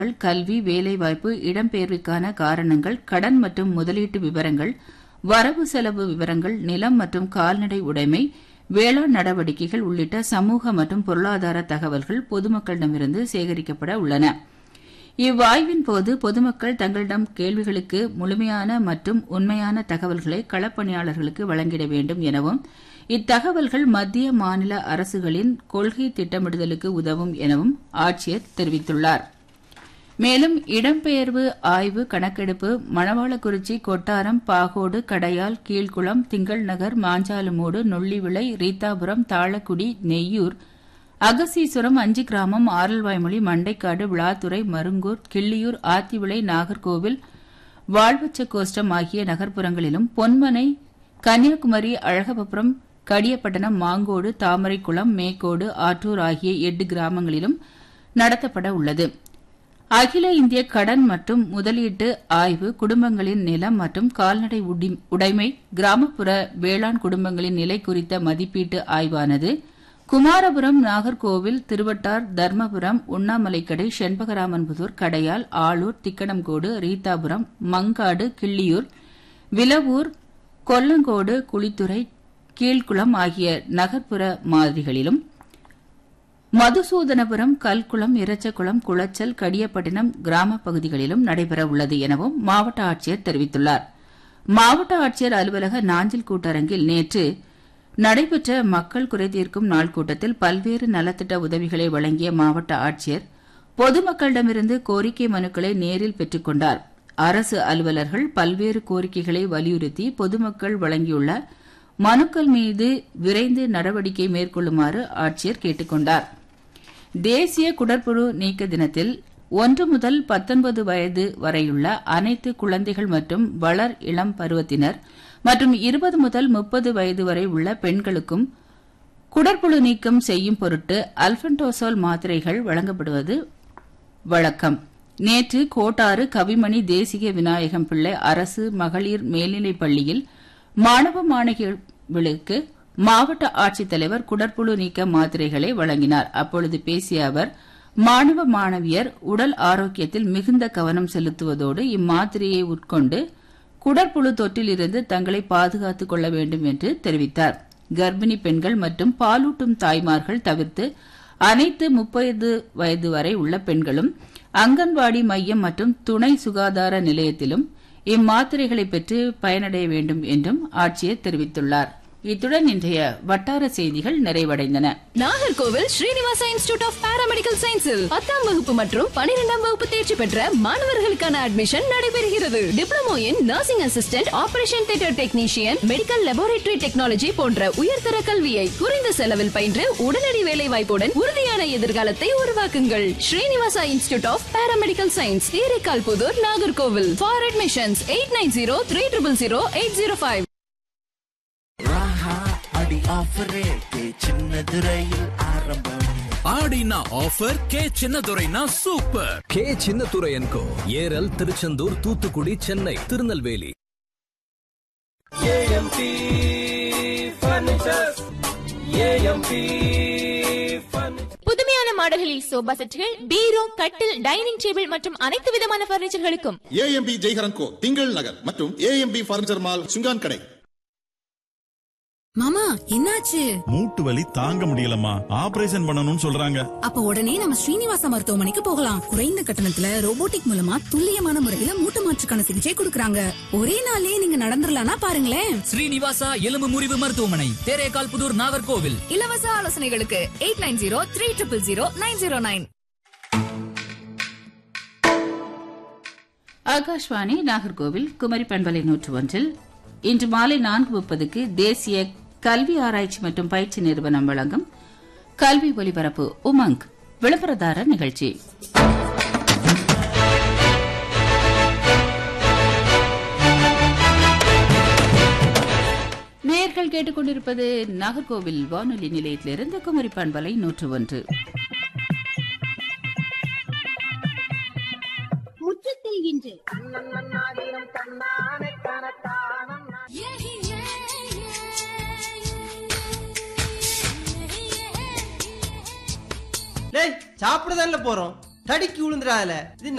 கல்வி வேலைவாய்ப்பு இடம்பெயர்வுக்கான காரணங்கள் கடன் மற்றும் முதலீட்டு விவரங்கள் வரவு செலவு விவரங்கள் நிலம் மற்றும் கால்நடை உடைமை வேளாண் நடவடிக்கைகள் உள்ளிட்ட சமூக மற்றும் பொருளாதார தகவல்கள் பொதுமக்களிடமிருந்து சேகரிக்கப்பட உள்ளன இவ்வாய்வின் போது பொதுமக்கள் தங்களிடம் கேள்விகளுக்கு முழுமையான மற்றும் உண்மையான தகவல்களை களப்பணியாளர்களுக்கு வழங்கிட வேண்டும் எனவும் இத்தகவல்கள் மத்திய மாநில அரசுகளின் கொள்கை திட்டமிடுதலுக்கு உதவும் எனவும் ஆட்சியர் தெரிவித்துள்ளார் மேலும் இடம்பெயர்வு ஆய்வு கணக்கெடுப்பு மணவாளக்குறிச்சி கொட்டாரம் பாகோடு கடையால் கீழ்குளம் திங்கள் நகர் மாஞ்சாலுமூடு நொள்ளிவிளை ரீத்தாபுரம் தாளக்குடி நெய்யூர் அகசீசுரம் அஞ்சு கிராமம் ஆரல்வாய்மொழி மண்டைக்காடு விளாத்துறை மருங்கூர் கிள்ளியூர் ஆத்திவிளை நாகர்கோவில் வாழ்வச்ச கோஷ்டம் ஆகிய நகர்ப்புறங்களிலும் பொன்மனை கன்னியாகுமரி அழகபுரம் கடியப்பட்டணம் மாங்கோடு தாமரைக்குளம் மேக்கோடு ஆற்றூர் ஆகிய எட்டு கிராமங்களிலும் நடத்தப்பட உள்ளது அகில இந்திய கடன் மற்றும் முதலீட்டு ஆய்வு குடும்பங்களின் நிலம் மற்றும் கால்நடை உடைமை கிராமப்புற வேளாண் குடும்பங்களின் நிலை குறித்த மதிப்பீட்டு ஆய்வானது குமாரபுரம் நாகர்கோவில் திருவட்டார் தர்மபுரம் உண்ணாமலைக்கடை செண்பகராமன்புதூர் கடையால் ஆளூர் திக்கணம்கோடு ரீத்தாபுரம் மங்காடு கிள்ளியூர் விலவூர் கொல்லங்கோடு குளித்துறை கீழ்குளம் ஆகிய நகர்ப்புற மாதிரிகளிலும் மதுசூதனபுரம் கல்குளம் இரச்சகுளம் குளச்சல் கடியப்பட்டினம் கிராம பகுதிகளிலும் நடைபெறவுள்ளது எனவும் மாவட்ட ஆட்சியர் தெரிவித்துள்ளார் மாவட்ட ஆட்சியர் அலுவலக நாஞ்சில் கூட்டரங்கில் நேற்று நடைபெற்ற மக்கள் குறைதீர்க்கும் நாள் கூட்டத்தில் பல்வேறு நலத்திட்ட உதவிகளை வழங்கிய மாவட்ட ஆட்சியர் பொதுமக்களிடமிருந்து கோரிக்கை மனுக்களை நேரில் பெற்றுக் கொண்டார் அரசு அலுவலர்கள் பல்வேறு கோரிக்கைகளை வலியுறுத்தி பொதுமக்கள் வழங்கியுள்ள மனுக்கள் மீது விரைந்து நடவடிக்கை மேற்கொள்ளுமாறு ஆட்சியர் கேட்டுக் கொண்டார் தேசிய குடற்புழு நீக்க தினத்தில் ஒன்று முதல் பத்தொன்பது வயது வரையுள்ள அனைத்து குழந்தைகள் மற்றும் வளர் இளம் பருவத்தினர் மற்றும் இருபது முதல் முப்பது வயது வரை உள்ள பெண்களுக்கும் குடற்புழு நீக்கம் செய்யும் பொருட்டு அல்பன்டோசோல் மாத்திரைகள் வழங்கப்படுவது வழக்கம் நேற்று கோட்டாறு கவிமணி தேசிய விநாயகம் பிள்ளை அரசு மகளிர் மேல்நிலைப் பள்ளியில் மாணவ மாணவிகளுக்கு மாவட்ட ஆட்சித்தலைவர் குடற்புழு நீக்க மாத்திரைகளை வழங்கினார் அப்பொழுது பேசிய அவர் மாணவ மாணவியர் உடல் ஆரோக்கியத்தில் மிகுந்த கவனம் செலுத்துவதோடு இம்மாத்திரையை உட்கொண்டு குடற்புழு தொற்றிலிருந்து தங்களை பாதுகாத்துக் கொள்ள வேண்டும் என்று தெரிவித்தார் கர்ப்பிணி பெண்கள் மற்றும் பாலூட்டும் தாய்மார்கள் தவிர்த்து அனைத்து முப்பது வயது வரை உள்ள பெண்களும் அங்கன்வாடி மையம் மற்றும் துணை சுகாதார நிலையத்திலும் இம்மாத்திரைகளை பெற்று பயனடைய வேண்டும் என்றும் ஆட்சியர் தெரிவித்துள்ளார் இத்துடன் இன்றைய வட்டார செய்திகள் நிறைவடைந்தன Nagercoil Srinivasa institute of paramedical சயின்ஸில் பத்தாம் வகுப்பு மற்றும் பனிரெண்டாம் வகுப்பு தேர்ச்சி பெற்ற மாணவர்களுக்கான அட்மிஷன் நடைபெறுகிறது diploma in nursing assistant operation theatre technician medical laboratory technology போன்ற உயர்தர கல்வியை குறைந்த செலவில் பயின்று உடனடி வேலை வாய்ப்புடன் உறுதியான எதிர்காலத்தை உருவாக்குங்கள் Srinivasa institute of paramedical science Theraikkal Puthur Nagercoil for admissions eight nine zero three triple zero eight zero five ராஹா அடி ஆஃபர் ரேட்டு சின்னதுரையில் ஆரம்பம் ஆடினா ஆஃபர் கே சின்னதுரைனா சூப்பர் கே சின்னதுரை என்கோ Eral Tiruchendur Thoothukudi Chennai Tirunelveli AMP furnitures AMP புதுமையான மாடல்களில் சோபா செட்டுகள் பீரோ கட்டில் டைனிங் டேபிள் மற்றும் அனைத்து விதமான பர்னிச்சர்களுக்கும் ஏஎம்பி ஜெய்ஹரன் கோ திங்கள் நகர் மற்றும் ஏஎம்பி பர்னிச்சர் மால் சுங்கான் கடை மாமா என்னாச்சு மூட்டு வலி தாங்க முடியலம்மா ஆபரேஷன் பண்ணணும்னு சொல்றாங்க அப்ப உடனே நம்ம ஸ்ரீனிவாசா மருத்துவமனைக்கு போகலாம் குறைந்த கட்டணத்துல ரோபோட்டிக் மூலமா துல்லியமான முறையில மூட்டு மாற்றுக்கான சிகிச்சை கொடுக்கறாங்க ஒரே நாளே நீங்க நடந்துடலாம்னா பாருங்களேன் ஸ்ரீனிவாசா எலும்பு முறிவு மருத்துவமனை தேரேகால் புதூர் நாகர்கோவில் இலவச ஆலோசனைகளுக்கு eight nine zero three triple zero nine zero nine Akashvani Nagercoil Kumari பண்பலை நூற்று ஒன்றில் இன்று மாலை நான்கு முப்பதுக்கு தேசிய கல்வி ஆராய்ச்சி மற்றும் பயிற்சி நிறுவனம் வழங்கும் கல்வி ஒலிபரப்பு உமங் விளம்பரதாரர் நிகழ்ச்சி நேர்கள் கேட்டுக்கொண்டிருப்பது நாகர்கோவில் வானொலி நிலையத்திலிருந்து குமரி பண்பலை நூற்று ஒன்று முற்றத்தில் இன்று டேய் சாப்பிடதான்ல போறோம் தடிக்கி விழுந்துடாத இது